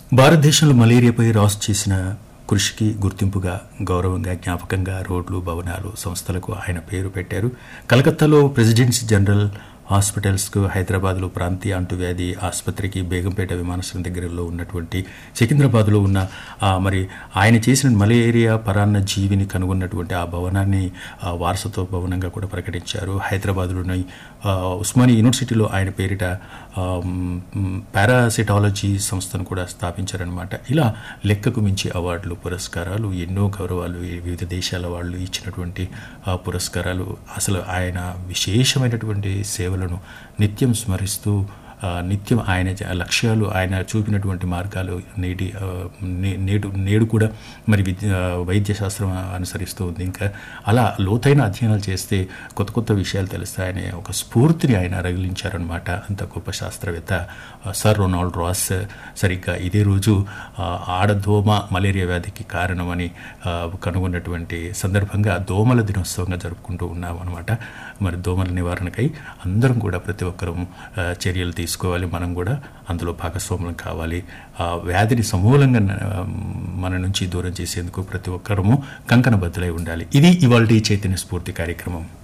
భారతదేశంలో మలేరియాపై రాస్ చేసిన కృషికి గుర్తింపుగా గౌరవంగా జ్ఞాపకంగా రోడ్లు భవనాలు సంస్థలకు ఆయన పేరు పెట్టారు కలకత్తాలో ప్రెసిడెన్సీ జనరల్ హాస్పిటల్స్కు హైదరాబాద్లో ప్రాంతీయ అంటువ్యాధి ఆసుపత్రికి బేగంపేట విమానాశ్రయం దగ్గరలో ఉన్నటువంటి సికింద్రాబాద్లో ఉన్న ఆ, మరి ఆయన చేసిన మలేరియా పరాన్న జీవిని కనుగొన్నటువంటి ఆ భవనాన్ని ఆ, వారసత్వ భవనంగా కూడా ప్రకటించారు హైదరాబాద్లోని ఆ, ఉస్మానియా యూనివర్సిటీలో ఆయన పేరిట ఆ, మ్, పారాసిటాలజీ సంస్థను కూడా స్థాపించారనమాట ఇలా లెక్కకు మించి అవార్డులు పురస్కారాలు ఎన్నో గౌరవాలు ఈ వివిధ దేశాల వాళ్ళు ఇచ్చినటువంటి ఆ పురస్కారాలు అసలు ఆయన విశేషమైనటువంటి సేవలను నిత్యం స్మరిస్తూ ఆ, నిత్యం ఆయన జ- లక్ష్యాలు ఆయన చూపినటువంటి మార్గాలు నేటి ఆ, నే- నేడు నేడు కూడా మరి విద్య వైద్య శాస్త్రం అనుసరిస్తూ ఉంది ఇంకా అలా లోతైన అధ్యయనాలు చేస్తే కొత్త కొత్త విషయాలు తెలుస్తాయనే ఒక స్ఫూర్తిని ఆయన రగిలించారనమాట అంత గొప్ప శాస్త్రవేత్త ఆ, సర్ రొనాల్డ్ రాస్ సరిగ్గా ఇదే రోజు ఆ, ఆడదోమ మలేరియా వ్యాధికి కారణమని ఆ, కనుగొన్నటువంటి సందర్భంగా దోమల దినోత్సవంగా జరుపుకుంటూ ఉన్నాం అనమాట మరి దోమల నివారణకై అందరం కూడా ప్రతి ఒక్కరూ ఆ, చర్యలు తీసుకోవాలి మనం కూడా అందులో భాగస్వాములం కావాలి ఆ వ్యాధిని సమూలంగా ఆ, మన నుంచి దూరం చేసేందుకు ప్రతి ఒక్కరము కంకణబద్దులై ఉండాలి ఇది ఇవాళ చైతన్య స్ఫూర్తి కార్యక్రమం